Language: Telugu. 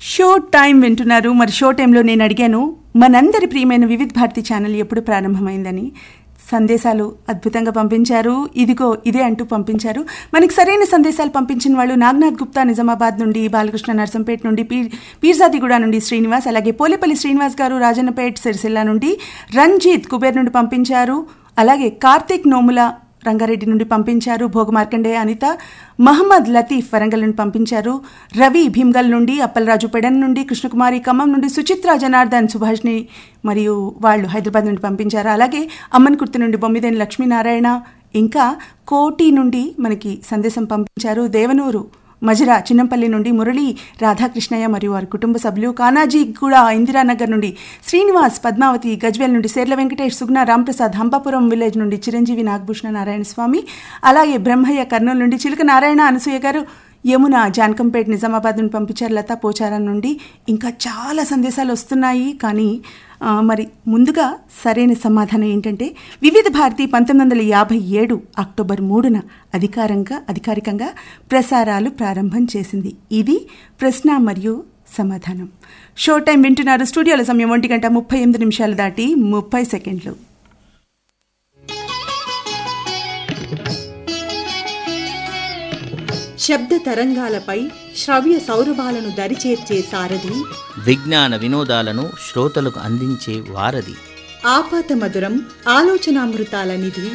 షో టైం వింటున్నారు మరి షో టైంలో నేను అడిగాను మనందరి ప్రియమైన వివిధ్ భారతి ఛానల్ ఎప్పుడు ప్రారంభమైందని సందేశాలు అద్భుతంగా పంపించారు ఇదిగో ఇదే అంటూ పంపించారు మనకి సరైన సందేశాలు పంపించిన వాళ్ళు నాగ్నాథ్ గుప్తా నిజామాబాద్ నుండి బాలకృష్ణ నర్సంపేట నుండి పీర్ పీర్జాదిగూడ నుండి శ్రీనివాస్ అలాగే పోలేపల్లి శ్రీనివాస్ గారు రాజన్నపేట్ సిరిసిల్ల నుండి రంజిత్ కుబేర్ నుండి పంపించారు అలాగే కార్తీక్ నోముల రంగారెడ్డి నుండి పంపించారు భోగ మార్కండే అనిత మహమ్మద్ లతీఫ్ వరంగల్ నుండి పంపించారు రవి భీమ్గల్ నుండి అప్పలరాజు పెడన్ నుండి కృష్ణకుమారి ఖమ్మం నుండి సుచిత్ర జనార్దన్ సుభాష్ని మరియు వాళ్ళు హైదరాబాద్ నుండి పంపించారు అలాగే అమ్మన్ కుర్తి నుండి బొమ్మిదేని లక్ష్మీనారాయణ ఇంకా కోటి నుండి మనకి సందేశం పంపించారు దేవనూరు మజిరా చిన్నంపల్లి నుండి మురళి రాధాకృష్ణయ్య మరియు వారి కుటుంబ సభ్యులు కానాజీ కూడా ఇందిరానగర్ నుండి శ్రీనివాస్ పద్మావతి గజ్వేల్ నుండి సేర్ల వెంకటేష్ సుగ్న రాంప్రసాద్ హంపాపురం విలేజ్ నుండి చిరంజీవి నాగభూషణ నారాయణ స్వామి అలాగే బ్రహ్మయ్య కర్నూలు నుండి చిలుక నారాయణ అనసూయ గారు యమున జానకంపేట్ నిజామాబాద్ నుండి పంపించారు లతా పోచారం నుండి ఇంకా చాలా సందేశాలు వస్తున్నాయి కానీ ఆ, మరి ముందుగా సరైన సమాధానం ఏంటంటే వివిధ భారతి పంతొమ్మిది వందల యాభై ఏడు అక్టోబర్ మూడున అధికారంగా అధికారికంగా ప్రసారాలు ప్రారంభం చేసింది ఇది ప్రశ్న మరియు సమాధానం షో టైం వింటున్నారు స్టూడియోల సమయం ఒంటి గంట ముప్పై ఎనిమిది నిమిషాలు దాటి ముప్పై సెకండ్లు శబ్ద తరంగాలపై శ్రవ్య సౌరభాలను దరిచేర్చే సారథి విజ్ఞాన వినోదాలను శ్రోతలకు అందించే వారధి ఆపాత మధురం ఆలోచనామృతాల నిధి